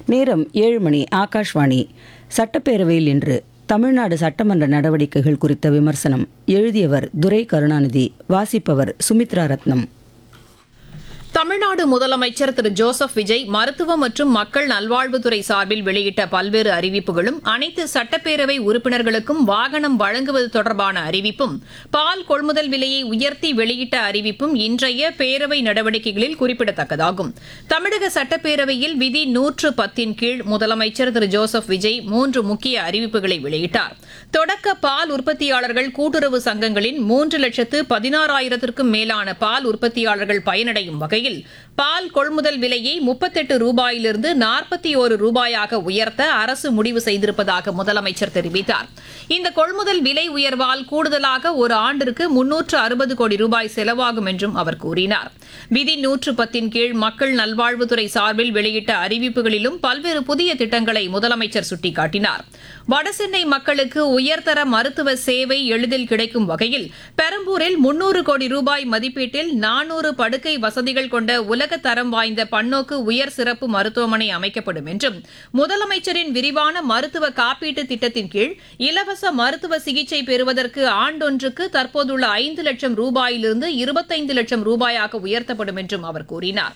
நேரம் ஏழு மணி ஆகாஷ்வாணி சட்டப்பேரவையில் இன்று தமிழ்நாடு சட்டமன்ற நடவடிக்கைகள் குறித்த விமர்சனம் எழுதியவர் துரை கருணாநிதி வாசிப்பவர் சுமித்ரா ரத்னம் தமிழ்நாடு முதலமைச்சர் திரு ஜோசப் விஜய் மருத்துவ மற்றும் மக்கள் நல்வாழ்வுத்துறை சார்பில் வெளியிட்ட பல்வேறு அறிவிப்புகளும் அனைத்து சட்டப்பேரவை உறுப்பினர்களுக்கும் வாகனம் வழங்குவது தொடர்பான அறிவிப்பும் பால் கொள்முதல் விலையை உயர்த்தி வெளியிட்ட அறிவிப்பும் இன்றைய பேரவை நடவடிக்கைகளில் குறிப்பிடத்தக்கதாகும் தமிழக சட்டப்பேரவையில் விதி நூற்று பத்தின் கீழ் முதலமைச்சர் திரு ஜோசப் விஜய் மூன்று முக்கிய அறிவிப்புகளை வெளியிட்டார் தொடக்க பால் உற்பத்தியாளர்கள் கூட்டுறவு சங்கங்களின் மூன்று லட்சத்து பதினாறாயிரத்திற்கும் மேலான பால் உற்பத்தியாளர்கள் பயனடையும் வகையில் பால் கொள்முதல் விலையை முப்பத்தெட்டு ரூபாயிலிருந்து நாற்பத்தி ஒரு ரூபாயாக உயர்த்த அரசு முடிவு செய்திருப்பதாக முதலமைச்சர் தெரிவித்தார் இந்த கொள்முதல் விலை உயர்வால் கூடுதலாக ஒரு ஆண்டிற்கு முன்னூற்று அறுபது கோடி ரூபாய் செலவாகும் என்றும் அவர் கூறினார் விதி நூற்று பத்தின் கீழ் மக்கள் நல்வாழ்வுத்துறை சார்பில் வெளியிட்ட அறிவிப்புகளிலும் பல்வேறு புதிய திட்டங்களை முதலமைச்சர் சுட்டிக்காட்டினார் வடசென்னை மக்களுக்கு உயர்தர மருத்துவ சேவை எளிதில் கிடைக்கும் வகையில் பெரம்பூரில் முன்னூறு கோடி ரூபாய் மதிப்பீட்டில் நானூறு படுக்கை வசதிகள் கொண்ட உலக தரம் வாய்ந்த பன்னோக்கு உயர் சிறப்பு மருத்துவமனை அமைக்கப்படும் என்றும் முதலமைச்சரின் விரிவான மருத்துவ காப்பீட்டு திட்டத்தின் கீழ் இலவச மருத்துவ சிகிச்சை பெறுவதற்கு ஆண்டொன்றுக்கு தற்போதுள்ள ஐந்து லட்சம் ரூபாயிலிருந்து இருபத்தைந்து லட்சம் ரூபாயாக உயர்த்தப்படும் என்றும் அவர் கூறினார்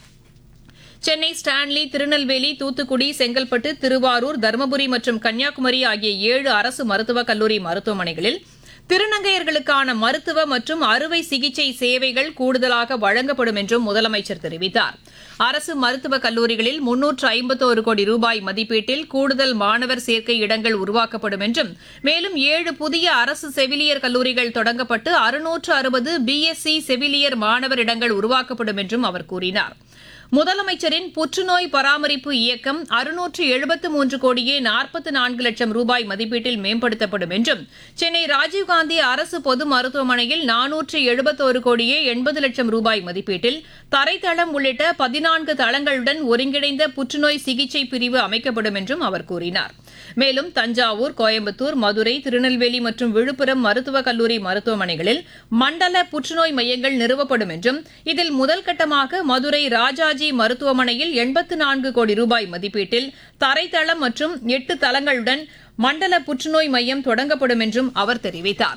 சென்னை ஸ்டான்லி திருநெல்வேலி தூத்துக்குடி செங்கல்பட்டு திருவாரூர் தருமபுரி மற்றும் கன்னியாகுமரி ஆகிய ஏழு அரசு மருத்துவக் கல்லூரி மருத்துவமனைகளில் திருநங்கையர்களுக்கான மருத்துவ மற்றும் அறுவை சிகிச்சை சேவைகள் கூடுதலாக வழங்கப்படும் என்றும் முதலமைச்சர் தெரிவித்தார் அரசு மருத்துவக் கல்லூரிகளில் முன்னூற்று ஐம்பத்தோரு கோடி ரூபாய் மதிப்பீட்டில் கூடுதல் மாணவர் சேர்க்கை இடங்கள் உருவாக்கப்படும் என்றும் மேலும் ஏழு புதிய அரசு செவிலியர் கல்லூரிகள் தொடங்கப்பட்டு அறுநூற்று அறுபது பிஎஸ்சி செவிலியர் மாணவர் இடங்கள் உருவாக்கப்படும் என்றும் அவர் கூறினார் முதலமைச்சரின் புற்றுநோய் பராமரிப்பு இயக்கம் அறுநூற்று எழுபத்து மூன்று கோடியே நாற்பத்தி நான்கு லட்சம் ரூபாய் மதிப்பீட்டில் மேம்படுத்தப்படும் என்றும் சென்னை ராஜீவ்காந்தி அரசு பொது மருத்துவமனையில் நானூற்று எழுபத்தோரு கோடியே எண்பது லட்சம் ரூபாய் மதிப்பீட்டில் தரைத்தளம் உள்ளிட்ட பதினான்கு தளங்களுடன் ஒருங்கிணைந்த புற்றுநோய் சிகிச்சை பிரிவு அமைக்கப்படும் என்றும் அவர் கூறினார் மேலும் தஞ்சாவூர் கோயம்புத்தூர் மதுரை திருநெல்வேலி மற்றும் விழுப்புரம் மருத்துவக் கல்லூரி மருத்துவமனைகளில் மண்டல புற்றுநோய் மையங்கள் நிறுவப்படும் என்றும் இதில் முதல் கட்டமாக மதுரை ராஜாஜி மருத்துவமனையில் எண்பத்து நான்கு கோடி ரூபாய் மதிப்பீட்டில் தரைத்தளம் மற்றும் எட்டு தளங்களுடன் மண்டல புற்றுநோய் மையம் தொடங்கப்படும் என்றும் அவர் தெரிவித்தார்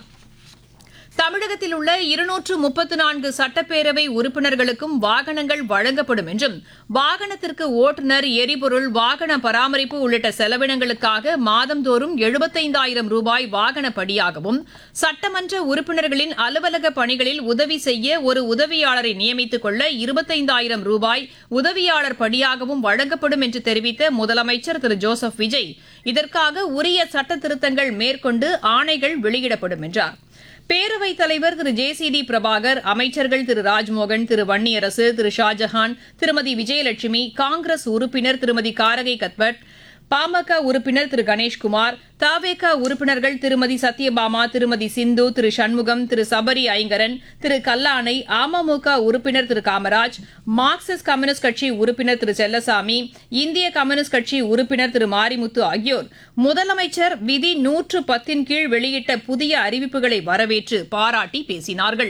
தமிழகத்தில் உள்ள இருநூற்று முப்பத்து நான்கு சட்டப்பேரவை உறுப்பினர்களுக்கும் வாகனங்கள் வழங்கப்படும் என்றும் வாகனத்திற்கு ஓட்டுநர் எரிபொருள் வாகன பராமரிப்பு உள்ளிட்ட செலவினங்களுக்காக மாதந்தோறும் எழுபத்தைந்தாயிரம் ரூபாய் வாகன படியாகவும் சட்டமன்ற உறுப்பினர்களின் அலுவலக பணிகளில் உதவி செய்ய ஒரு உதவியாளரை நியமித்துக் கொள்ள இருபத்தைந்தாயிரம் ரூபாய் உதவியாளர் படியாகவும் வழங்கப்படும் என்று தெரிவித்த முதலமைச்சர் திரு ஜோசப் விஜய் இதற்காக உரிய சட்ட திருத்தங்கள் மேற்கொண்டு ஆணைகள் வெளியிடப்படும் என்றார் பேரவைத் தலைவர் Thiru J C D Prabhakar அமைச்சர்கள் திரு ராஜ்மோகன் திரு வன்னியரசு திரு ஷாஜஹான் திருமதி விஜயலட்சுமி காங்கிரஸ் உறுப்பினர் திருமதி காரகை கத்பட் பாமக உறுப்பினர் திரு கணேஷ்குமார் தாவேக உறுப்பினர்கள் திருமதி சத்யபாமா திருமதி சிந்து திரு சண்முகம் திரு சபரி ஐங்கரன் திரு கல்லானை அமமுக உறுப்பினர் திரு காமராஜ் மார்க்சிஸ்ட் கம்யூனிஸ்ட் கட்சி உறுப்பினர் திரு செல்லசாமி இந்திய கம்யூனிஸ்ட் கட்சி உறுப்பினர் திரு மாரிமுத்து ஆகியோர் முதலமைச்சர் விதி நூற்று பத்தின் கீழ் வெளியிட்ட புதிய அறிவிப்புகளை வரவேற்று பாராட்டி பேசினார்கள்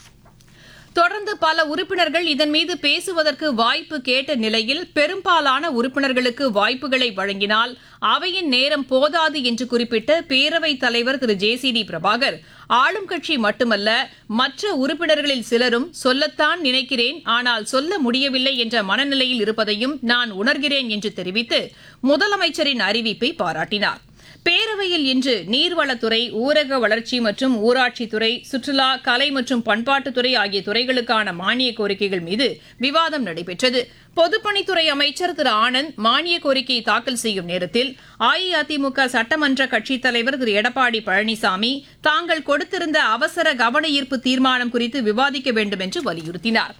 தொடர்ந்து பல உறுப்பினர்கள் இதன் மீது பேசுவதற்கு வாய்ப்பு கேட்ட நிலையில் பெரும்பாலான உறுப்பினர்களுக்கு வாய்ப்புகளை வழங்கினால் அவையின் நேரம் போதாது என்று குறிப்பிட்ட பேரவைத் தலைவர் Thiru J C D Prabhakar ஆளும் கட்சி மட்டுமல்ல மற்ற உறுப்பினர்களில் சிலரும் சொல்லத்தான் நினைக்கிறேன் ஆனால் சொல்ல முடியவில்லை என்ற மனநிலையில் இருப்பதையும் நான் உணர்கிறேன் என்று தெரிவித்து முதலமைச்சரின் அறிவிப்பை பாராட்டினார் பேரவையில் இன்று நீர்வளத்துறை ஊரக வளர்ச்சி மற்றும் ஊராட்சித்துறை சுற்றுலா கலை மற்றும் பண்பாட்டுத்துறை ஆகிய துறைகளுக்கான மானிய கோரிக்கைகள் மீது விவாதம் நடைபெற்றது பொதுப்பணித்துறை அமைச்சர் திரு ஆனந்த் மானிய கோரிக்கை தாக்கல் செய்யும் நேரத்தில் அஇஅதிமுக சட்டமன்ற கட்சித் தலைவர் திரு எடப்பாடி பழனிசாமி தாங்கள் கொடுத்திருந்த அவசர கவன ஈர்ப்பு தீர்மானம் குறித்து விவாதிக்க வேண்டும் என்று வலியுறுத்தினார்